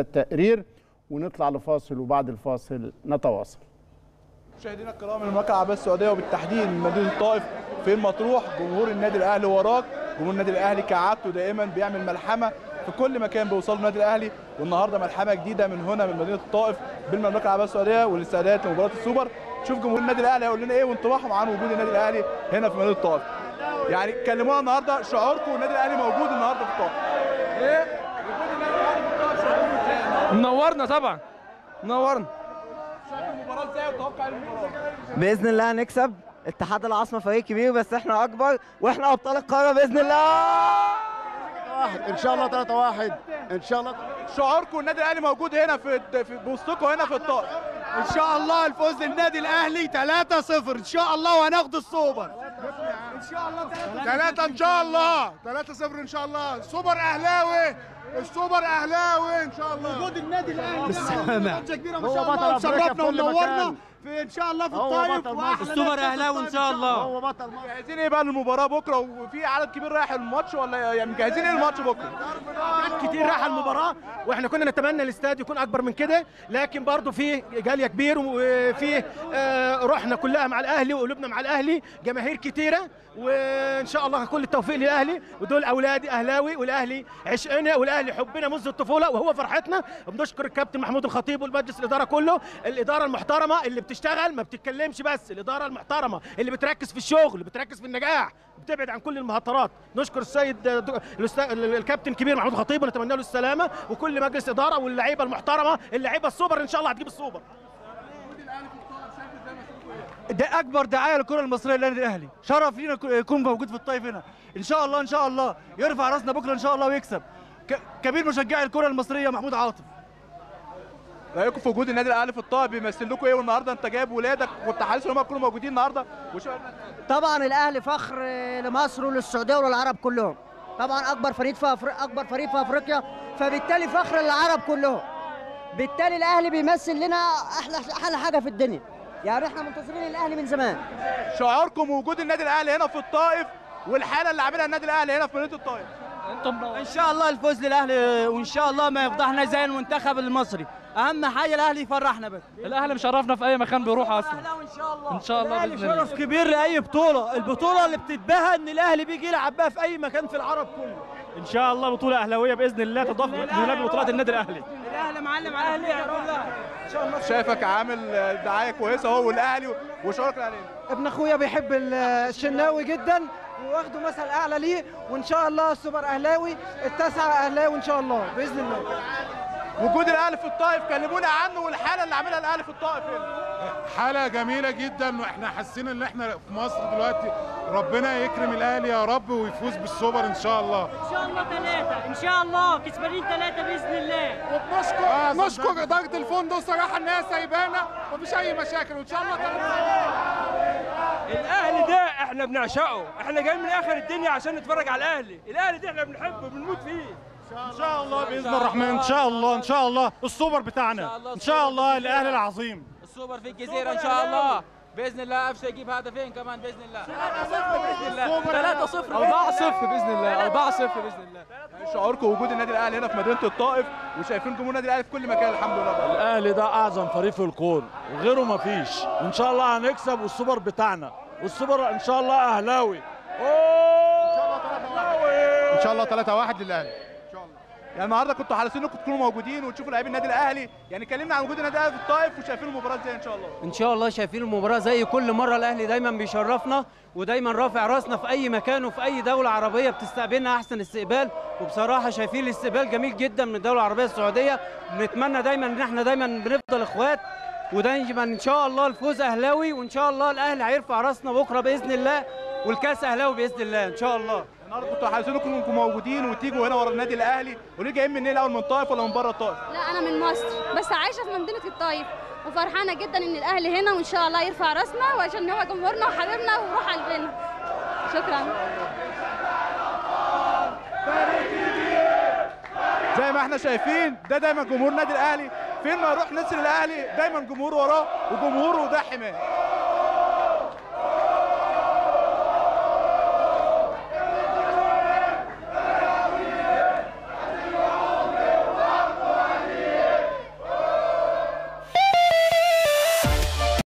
التقرير ونطلع لفاصل وبعد الفاصل نتواصل مشاهدينا الكرام المملكه العربيه السعوديه وبالتحديد من مدينه الطائف في المطروح جمهور النادي الاهلي وراك جمهور النادي الاهلي كعادته دائما بيعمل ملحمه في كل مكان بيوصل النادي الاهلي والنهارده ملحمه جديده من هنا من مدينه الطائف بالمملكه العربيه السعوديه والاستعدادات لمباراه السوبر شوف جمهور النادي الاهلي هيقول لنا ايه وانطباعهم عن وجود النادي الاهلي هنا في مدينه الطائف يعني كلمونا النهارده شعوركم النادي الاهلي موجود النهارده في الطائف ايه وجود النادي الاهلي في الطائف شعوركم ازاي منورنا طبعا منورنا شايف المباراه ازاي وتوقع المباراه باذن الله هنكسب اتحاد العاصمه فريق كبير بس احنا اكبر واحنا ابطال القاره باذن الله واحد ان شاء الله 3 واحد ان شاء الله شعوركم النادي الاهلي موجود هنا في في بوسطكم هنا في الطائف ان شاء الله الفوز للنادي الاهلي 3-0 ان شاء الله وهناخد السوبر ان شاء الله 3 ان شاء الله 3-0 ان شاء الله سوبر اهلاوي السوبر اهلاوي ان شاء الله وجود النادي الاهلي بالسلامه كبيره ما شاء الله وشرفنا ونورنا في ان شاء الله في الطايف السوبر اهلاوي ان شاء الله هو بطل مصر مجهزين ايه بقى للمباراه بكره وفي عدد كبير رايح الماتش ولا يعني مجهزين ايه الماتش بكره؟ كتير راح المباراه واحنا كنا نتمنى الاستاد يكون اكبر من كده لكن برضه في جاليه كبير وفي آه، روحنا كلها مع الاهلي وقلوبنا مع الاهلي جماهير كتيره وان شاء الله كل التوفيق للاهلي ودول اولادي اهلاوي والاهلي عشقنا والاهلي حبنا منذ الطفوله وهو فرحتنا بنشكر الكابتن محمود الخطيب والمجلس الاداره كله الاداره المحترمه اللي بتشتغل ما بتتكلمش بس الاداره المحترمه اللي بتركز في الشغل اللي بتركز في النجاح بتبعد عن كل المهاترات نشكر السيد دو- الأستاذ- الكابتن الكبير محمود الخطيب ونتمنى له السلامه وكل مجلس اداره واللعيبه المحترمه اللعيبه السوبر ان شاء الله هتجيب السوبر ده اكبر دعايه للكره المصريه للنادي الاهلي شرف لينا يكون- يكون موجود في الطايف هنا ان شاء الله ان شاء الله يرفع راسنا بكره ان شاء الله ويكسب ك- كبير مشجعي الكره المصريه محمود عاطف رايكم في وجود النادي الاهلي في الطائف بيمثل لكم ايه والنهارده انت جايب ولادك كنت حاسس ان هم يكونوا موجودين النهارده وشو طبعا الاهلي فخر لمصر وللسعوديه وللعرب كلهم طبعا اكبر فريق في أفريقيا اكبر فريق في افريقيا فبالتالي فخر للعرب كلهم بالتالي الاهلي بيمثل لنا احلى احلى حاجه في الدنيا يعني احنا منتظرين الاهلي من زمان شعوركم وجود النادي الاهلي هنا في الطائف والحاله اللي عاملها النادي الاهلي هنا في مدينه الطائف ان شاء الله الفوز للاهلي وان شاء الله ما يفضحنا زي المنتخب المصري اهم حاجه الاهلي يفرحنا بس الاهلي مشرفنا في اي مكان بيروح اصلا ان شاء الله ان شاء الله الاهلي باذن الله شرف كبير لاي بطوله البطوله اللي بتتباهى ان الاهلي بيجي يلعب بها في اي مكان في العرب كله ان شاء الله بطوله اهلاويه باذن الله تضاف دولاب بطولات النادي الاهلي الاهلي معلم على الاهلي شايفك عامل دعايه كويسه هو والاهلي وشعورك الاهلي ابن اخويا بيحب الشناوي جدا واخده مثل اعلى ليه وان شاء الله السوبر اهلاوي التاسعه اهلاوي ان شاء الله باذن الله وجود الاهلي في الطائف كلمونا عنه والحاله اللي عاملها الاهلي في الطائف هنا حالة جميلة جدا واحنا حاسين ان احنا في مصر دلوقتي ربنا يكرم الاهلي يا رب ويفوز بالسوبر ان شاء الله ان شاء الله ثلاثة ان شاء الله كسبانين ثلاثة بإذن الله وبنشكر نشكر ادارة الفندق صراحة ان هي سايبانا ومفيش اي مشاكل وان شاء الله الاهلي ده احنا بنعشقه احنا جايين من اخر الدنيا عشان نتفرج على الاهلي الاهلي ده احنا بنحبه بنموت فيه ان شاء الله باذن الرحمن ان شاء الله ان شاء الله السوبر بتاعنا ان شاء الله الاهلي العظيم السوبر في الجزيره ان شاء الله باذن الله قفشه يجيب هدفين كمان باذن الله 3 0 4 0 باذن الله 4 0 باذن الله شعوركم وجود النادي الاهلي هنا في مدينه الطائف وشايفين جمهور النادي الاهلي في كل مكان الحمد لله بقى. الاهلي ده اعظم فريق في الكون وغيره مفيش ان شاء الله هنكسب والسوبر بتاعنا والسوبر ان شاء الله اهلاوي ان شاء الله 3 1 للاهلي يعني النهارده كنتوا حريصين انكم تكونوا موجودين وتشوفوا لاعبين النادي الاهلي يعني كلمنا عن وجود النادي الاهلي في الطائف وشايفين المباراه ازاي ان شاء الله ان شاء الله شايفين المباراه زي كل مره الاهلي دايما بيشرفنا ودايما رافع راسنا في اي مكان وفي اي دوله عربيه بتستقبلنا احسن استقبال وبصراحه شايفين الاستقبال جميل جدا من الدوله العربيه السعوديه بنتمنى دايما ان احنا دايما بنفضل اخوات ودايما ان شاء الله الفوز اهلاوي وان شاء الله الاهلي هيرفع راسنا بكره باذن الله والكاس اهلاوي باذن الله ان شاء الله النهارده كنتوا حريصين انكم انكم موجودين وتيجوا هنا ورا النادي الاهلي وليه جايين منين الاول من الطائف ولا من بره الطائف لا انا من مصر بس عايشه في مدينه الطايف وفرحانه جدا ان الاهلي هنا وان شاء الله يرفع راسنا وعشان هو جمهورنا وحبيبنا وروح قلبنا شكرا زي ما احنا شايفين ده دايما جمهور النادي الاهلي فين ما يروح نسر الاهلي دايما جمهور وراه وجمهوره ده حماه